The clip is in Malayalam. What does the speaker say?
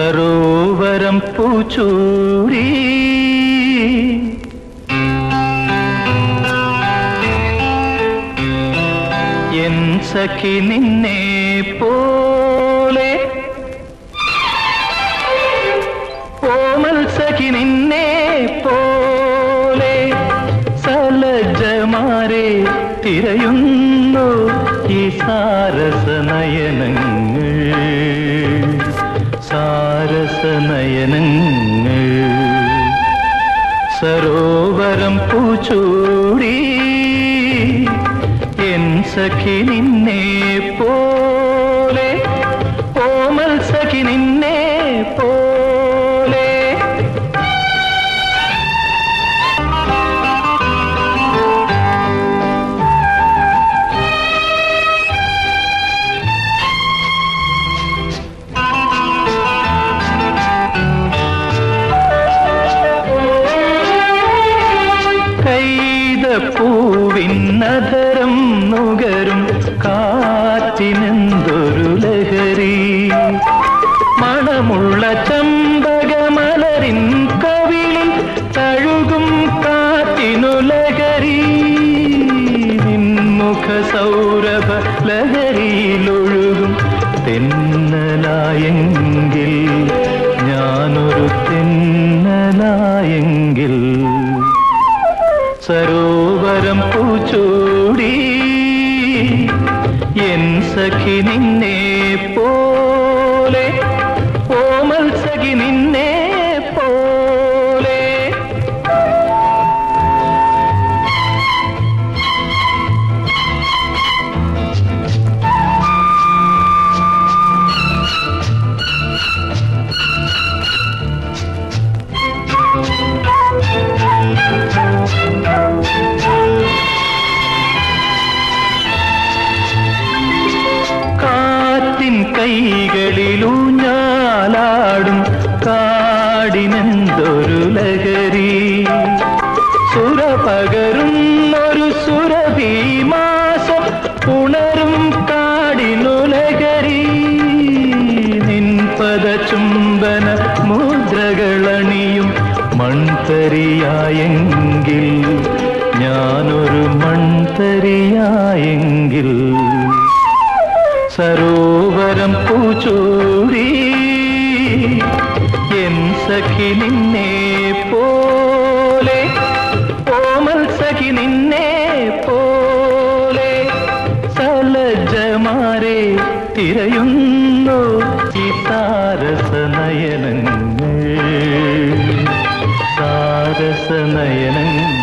സരോവരം പൂച്ചൂടി എൻ സഖി നിന്നെ പോലെ ഓമൽ സഖി നിന്നെ പോലെ സലജമാരെ തിരയുന്നു ഈ സാരസനയനങ്ങൾ സാരസനയനങ്ങൾ സരോവരം പൂച്ചൂടി എൻ സഖി നിന്നെ പോലെ ഓമൽ സഖി നിന്നെ പോലെ കൈത പൂവിന്നതരം നുകരും കാറ്റിനെന്തൊരു ലഹരി മണമുള്ള ചമ്പകമലരിൻ കവിളിൽ തഴുകും കാറ്റിനു ലഹരി നിൻമുഖ സൗരഭ ലഹരിയിലൊഴുകും തെന്നലായെങ്കിൽ ഞാനൊരു തെന്നലായെങ്കിൽ സരോവരം പൂച്ചൂടി എൻ സഖി നിന്നെ പോലെ ഓമൽ സഖി നിന്നെ പോലെ കാറ്റിൻ കൈകളിലൂഞ്ഞാലാടും കാടിനെന്തൊരു ലഹരി സുര പകരുന്നൊരു സുരഭി മാസം ഉണരും കാടിനു ലഹരി നിൻപദ ചുംബന മുദ്രകളണിയും മൺതരിയായെങ്കിൽ ഞാനൊരു മൺതരിയായെങ്കിൽ സരോവരം പൂച്ചൂടി എൻ സഖി നിന്നെ പോലെ ഓമൽ സഖി നിന്നെ പോലെ സലജമാരെ തിരയുന്നു ഈ സാരസനയനങ്ങൾ സാരസനയനങ്ങൾ